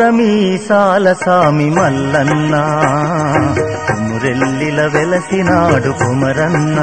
కోరమీసాల సామి మల్లన్న కుమురెల్లిల వెలసినాడు కుమరన్న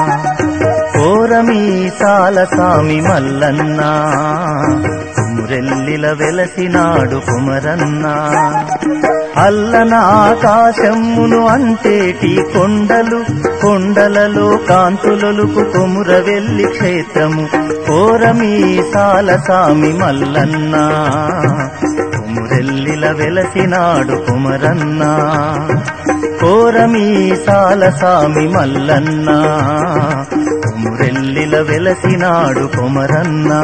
కోరమీసాల సామి మల్లన్న కుమురెల్లిల వెలసినాడు కుమరన్న అల్లన ఆకాశమును అంతేటి కొండలు కొండలలో కాంతులొలుకు కొముర వెల్లి క్షేత్రము కోరమీసాల సామి మల్లన్న కుమురెల్లిల వెలసినాడు కుమరన్న కోరమీసాల సామి మల్లన్న కుమురెల్లిల వెలసినాడు కుమరన్నా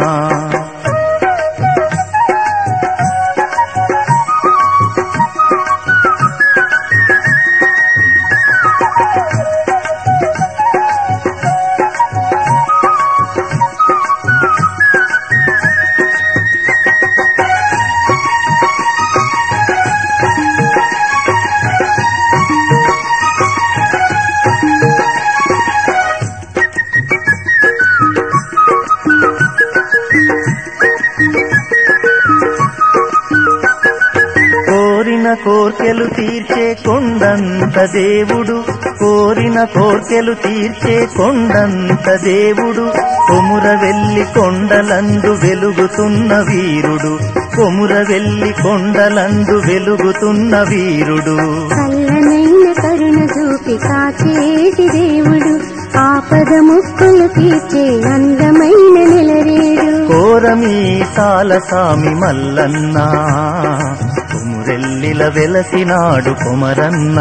కోరిన కోర్కెలు తీర్చే కొండంత దేవుడు కోరిన కోర్కెలు తీర్చే కొండంత దేవుడు కొముర వెల్లి కొండలందు వెలుగుతున్న వీరుడు కొముర వెల్లి కొండలందు వెలుగుతున్న వీరుడు చల్లనైన కరుణ చూపి కాచేటి దేవుడు ఆపద ముక్కులు తీర్చే అందమైన నెలరేడు కోరమీసాల సామి మల్లన్న కుమురెల్లిల వెలసినాడు కుమరన్న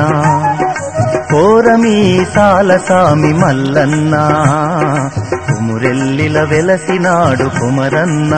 కోరమీసాల సామి మల్లన్న కుమురెల్లిల వెలసినాడు కుమరన్న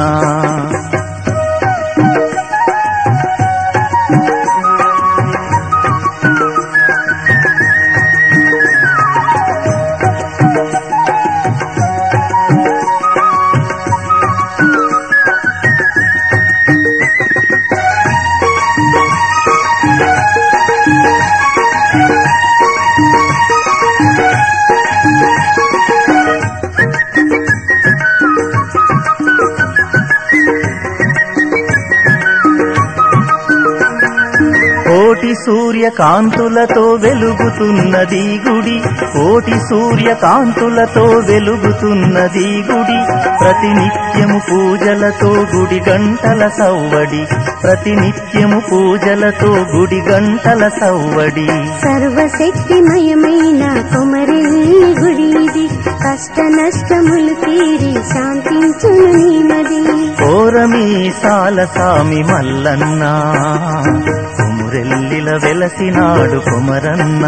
కోటి సూర్య కాంతులతో వెలుగుతున్నది గుడి కోటి సూర్య కాంతులతో వెలుగుతున్నది గుడి ప్రతినిత్యము పూజలతో గుడి గంటల సవ్వడి ప్రతినిత్యము పూజలతో గుడి గంటల సవ్వడి సర్వశక్తిమయమైన కొమరెల్లి గుడి ఇది కష్ట నష్టములు తీరి శాంతించును నీమది కోరమీసాల సామి మల్లన్న కుమురెల్లిల వెలసినాడు కుమరన్న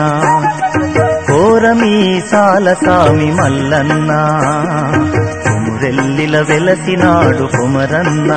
కోరమీసాల సామి మల్లన్న కుమురెల్లిల వెలసినాడు కుమరన్న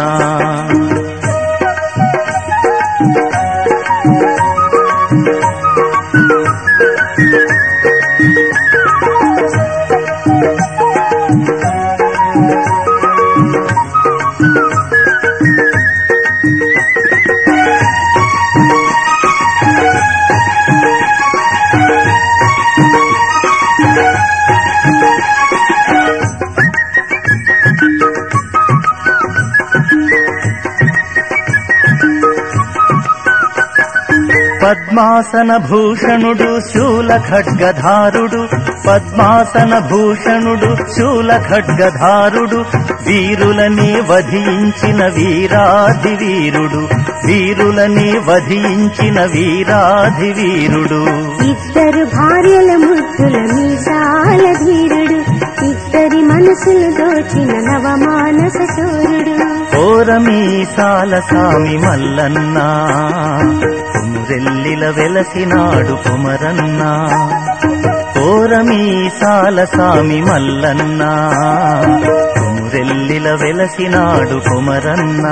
పద్మాసన భూషణుడు శూల ఖడ్గధారుడు పద్మాసన భూషణుడు శూల ఖడ్గధారుడు వీరులని వధించిన వీరాధి వీరుడు వీరులని వధించిన వీరాధి వీరుడు ఇద్దరు భార్యల ముద్దుల మీసాల ధీరుడు ఇద్దరి మనసులు దోచిన నవమానస చోరుడు కోరమీసాల సామి మల్లన్న కుమురెల్లిల వెలసినాడు కుమరన్న కోరమీసాల సామి మల్లన్న కుమురెల్లిల వెలసినాడు కుమరన్న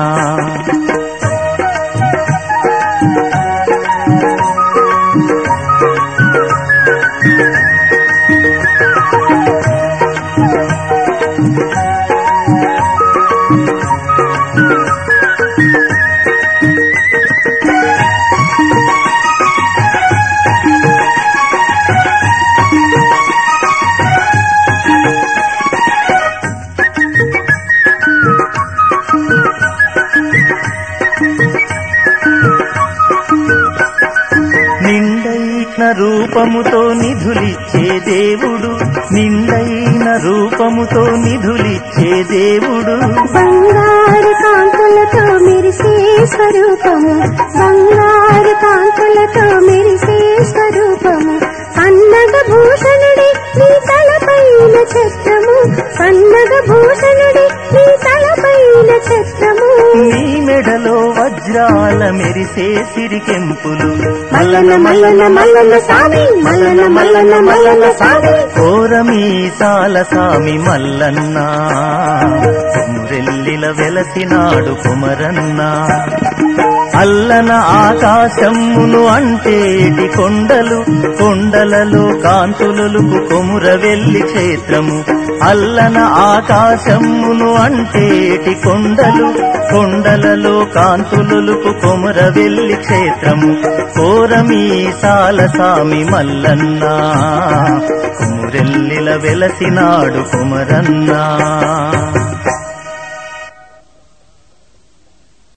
రూపముతో నిధులిచ్చే దేవుడు నిండైన రూపముతో నిధులిచ్చే దేవుడు బంగారు కాంతులతో మెరిసే స్వరూపము బంగారు కాంతులతో మెరిసే స్వరూపము పన్నగ భూషణుడి నీ తలపైన ఛత్రము పన్నగ భూషణుడి నీ తలపైన ఛత్రము నీ మెడలో వజ్రాల మెరిసే సిరికెంపులు మల్లన మల్లన మల్లన స్వామి మల్లన మల్లన మల్లన స్వామి కోరమీసాల సామి మల్లన్న మురెల్లిల వెలసినాడు కుమరన్న అల్లన ఆకాశమును అంటేటి కొండలు కొండలలో కాంతులలకు కొముర వెల్లి క్షేత్రము అల్లన ఆకాశమును అంటేటి కొండలు కొండలలో కాంతులలకు కొముర వెల్లి క్షేత్రము కోరమీసాల సామి మల్లన్న కుమురెల్లిల వెలసినాడు కుమరన్నా